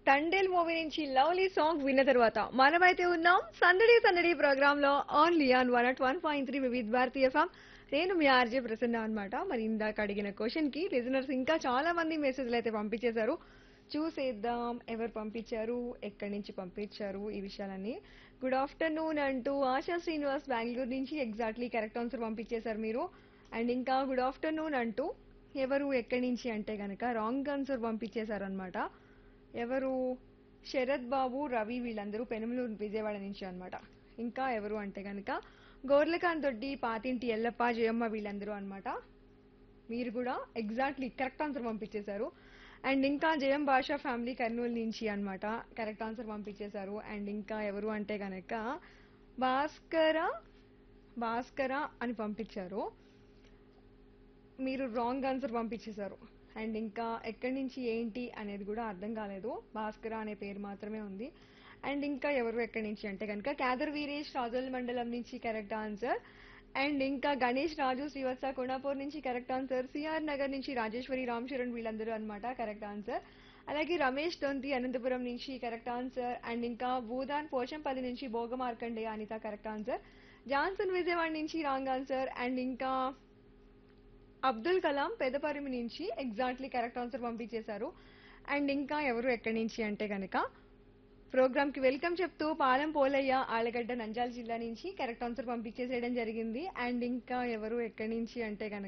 Thandel movie నుంచి lovely song విన్న తర్వాత మనమైతే ఉన్నాం సందడి సందడి ప్రోగ్రామ్ లో only on one at one point three Vividha Bharatiya form నేను మీ ఆర్జే ప్రసన్న అనమాట మరి ఇందాక అడిగిన క్వశ్చన్ కి లిజనర్స్ ఇంకా చాలా మంది మెసేజ్లు అయితే పంపించేశారు చూసేద్దాం ఎవరు పంపించారు ఎక్కడి నుంచి పంపించారు ఈ విషయాలన్నీ గుడ్ ఆఫ్టర్నూన్ అంటూ ఆశా శ్రీనివాస్ బెంగళూరు నుంచి ఎగ్జాక్ట్లీ కరెక్ట్ ఆన్సర్ పంపించేశారు మీరు అండ్ ఇంకా గుడ్ ఆఫ్టర్నూన్ అంటూ ఎవరు ఎక్కడి నుంచి అంటే గనక రాంగ్ ఆన్సర్ పంపించేశారు అనమాట ఎవరు శరత్ బాబు రవి వీళ్ళందరూ పెనుమలూరు విజయవాడ నుంచి అన్నమాట ఇంకా ఎవరు అంటే గనక గోర్లకాంత్ దొడ్డి పాతింటి ఎల్లప్ప జయమ్మ వీళ్ళందరూ అన్నమాట మీరు కూడా ఎగ్జాక్ట్లీ కరెక్ట్ ఆన్సర్ పంపించేశారు అండ్ ఇంకా జయం భాష ఫ్యామిలీ కర్నూలు నుంచి అన్నమాట కరెక్ట్ ఆన్సర్ పంపించేశారు అండ్ ఇంకా ఎవరు అంటే గనక భాస్కర భాస్కర అని పంపించారు మీరు రాంగ్ ఆన్సర్ పంపించేశారు అండ్ ఇంకా ఎక్కడి నుంచి ఏంటి అనేది కూడా అర్థం కాలేదు భాస్కర అనే పేరు మాత్రమే ఉంది అండ్ ఇంకా ఎవరు ఎక్కడి నుంచి అంటే కనుక క్యాదర్ వీరేష్ రాజోల్ మండలం నుంచి కరెక్ట్ ఆన్సర్ అండ్ ఇంకా గణేష్ రాజు శ్రీవత్స కొనాపూర్ నుంచి కరెక్ట్ ఆన్సర్ సిఆర్ నగర్ నుంచి రాజేశ్వరి రామ్ చరణ్ వీళ్ళందరూ అనమాట కరెక్ట్ ఆన్సర్ అలాగే రమేష్ దొంతి అనంతపురం నుంచి కరెక్ట్ ఆన్సర్ అండ్ ఇంకా భూదాన్ పోచంపల్లి నుంచి Bhoga Markande Anitha correct answer Johnson Vijayawada నుంచి రాంగ్ ఆన్సర్ అండ్ ఇంకా అబ్దుల్ కలాం పెదపరిమి నుంచి ఎగ్జాక్ట్లీ కరెక్ట్ ఆన్సర్ పంపించేశారు అండ్ ఇంకా ఎవరు ఎక్కడి నుంచి అంటే కనుక ప్రోగ్రామ్ కి వెల్కమ్ చెప్తూ పాలెం పోలయ్య ఆలగడ్డ నంజాల జిల్లా నుంచి కరెక్ట్ ఆన్సర్ పంపించేసేయడం జరిగింది అండ్ ఇంకా ఎవరు ఎక్కడి నుంచి అంటే కనుక